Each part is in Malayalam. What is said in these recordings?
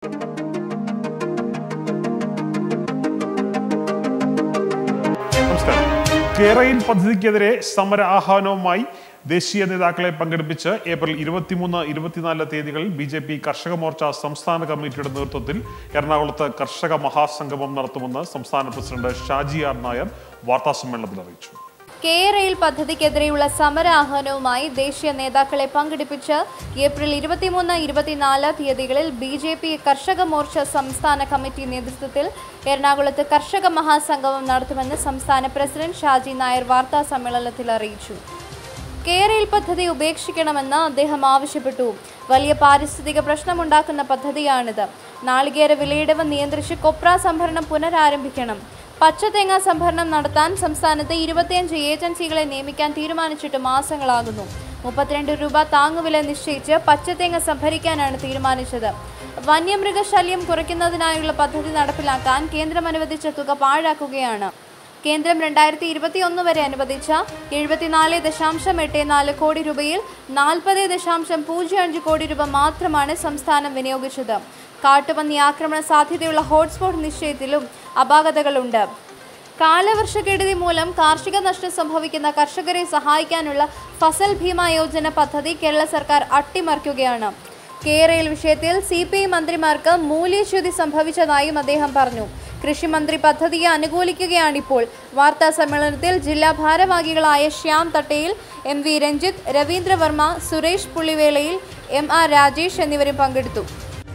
നമസ്കാരം കേരയിൽ പദ്ധതിക്കെതിരെ സമര ആഹ്വാനവുമായി ദേശീയ നേതാക്കളെ പങ്കെടുപ്പിച്ച് ഏപ്രിൽ ഇരുപത്തിമൂന്ന് ഇരുപത്തിനാല് തീയതികളിൽ ബി ജെ പി കർഷക മോർച്ച സംസ്ഥാന കമ്മിറ്റിയുടെ നേതൃത്വത്തിൽ എറണാകുളത്ത് കർഷക മഹാസംഗമം നടത്തുമെന്ന് സംസ്ഥാന പ്രസിഡന്റ് ഷാജി ആർ നായർ വാർത്താസമ്മേളനത്തിൽ അറിയിച്ചു കേരയിൽ പദ്ധതിക്കെതിരെയുള്ള സമര ആഹ്വാനവുമായി ദേശീയ നേതാക്കളെ പങ്കെടുപ്പിച്ച് ഏപ്രിൽ ഇരുപത്തിമൂന്ന് ഇരുപത്തിനാല് തീയതികളിൽ ബി ജെ പി കർഷക മോർച്ച സംസ്ഥാന കമ്മിറ്റി നേതൃത്വത്തിൽ എറണാകുളത്ത് കർഷക മഹാസംഗമം നടത്തുമെന്ന് സംസ്ഥാന പ്രസിഡന്റ് ഷാജി നായർ വാർത്താ സമ്മേളനത്തിൽ അറിയിച്ചു കേരയിൽ പദ്ധതി ഉപേക്ഷിക്കണമെന്ന് അദ്ദേഹം ആവശ്യപ്പെട്ടു വലിയ പാരിസ്ഥിതിക പ്രശ്നമുണ്ടാക്കുന്ന പദ്ധതിയാണിത് നാളികേര വിലയിടവ് നിയന്ത്രിച്ച് കൊപ്ര സംഭരണം പുനരാരംഭിക്കണം പച്ചതേങ്ങ സംഭരണം നടത്താൻ സംസ്ഥാനത്ത് ഇരുപത്തിയഞ്ച് ഏജൻസികളെ നിയമിക്കാൻ തീരുമാനിച്ചിട്ട് മാസങ്ങളാകുന്നു മുപ്പത്തിരണ്ട് രൂപ താങ്ങുവില നിശ്ചയിച്ച് പച്ചതേങ്ങ സംഭരിക്കാനാണ് തീരുമാനിച്ചത് വന്യമൃഗശല്യം കുറയ്ക്കുന്നതിനായുള്ള പദ്ധതി നടപ്പിലാക്കാൻ കേന്ദ്രം അനുവദിച്ച തുക പാഴാക്കുകയാണ് കേന്ദ്രം രണ്ടായിരത്തി ഇരുപത്തി ഒന്ന് വരെ അനുവദിച്ച എഴുപത്തിനാല് ദശാംശം എട്ട് നാല് കോടി രൂപയിൽ നാൽപ്പത് ദശാംശം പൂജ്യം അഞ്ച് കോടി രൂപ മാത്രമാണ് സംസ്ഥാനം വിനിയോഗിച്ചത് കാട്ടുപന്നി ആക്രമണ സാധ്യതയുള്ള ഹോട്ട്സ്പോട്ട് നിശ്ചയത്തിലും അപാകതകളുണ്ട് കാലവർഷക്കെടുതി മൂലം കാർഷിക നഷ്ടം സംഭവിക്കുന്ന കർഷകരെ സഹായിക്കാനുള്ള ഫസൽ ഭീമ യോജന പദ്ധതി കേരള സർക്കാർ അട്ടിമറിക്കുകയാണ് കേരയിൽ വിഷയത്തിൽ സി പി ഐ മന്ത്രിമാർക്ക് മൂല്യച്യുതി സംഭവിച്ചതായും അദ്ദേഹം പറഞ്ഞു കൃഷിമന്ത്രി പദ്ധതിയെ അനുകൂലിക്കുകയാണിപ്പോൾ വാർത്താ സമ്മേളനത്തിൽ ജില്ലാ ഭാരവാഹികളായ Shyam Thattayil M V Ranjith Raveendravarma Suresh Pullivelayil M R Rajesh എന്നിവരും പങ്കെടുത്തു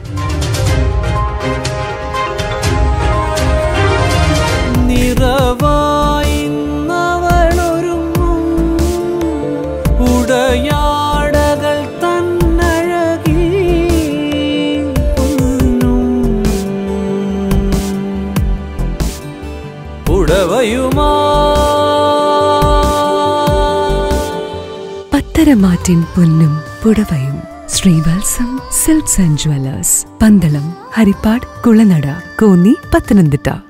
നിറവായിന്നവളൊരുങ്ങും ഉടയാടകൾ തന്നഴകി പൊന്നും ഉടവയുമാ പത്തരമാറ്റിൻ പൊന്നും പുടവയും Sreevatsam silks and jewellers Pandalam Harippad Kulanada Konni Pathanamthitta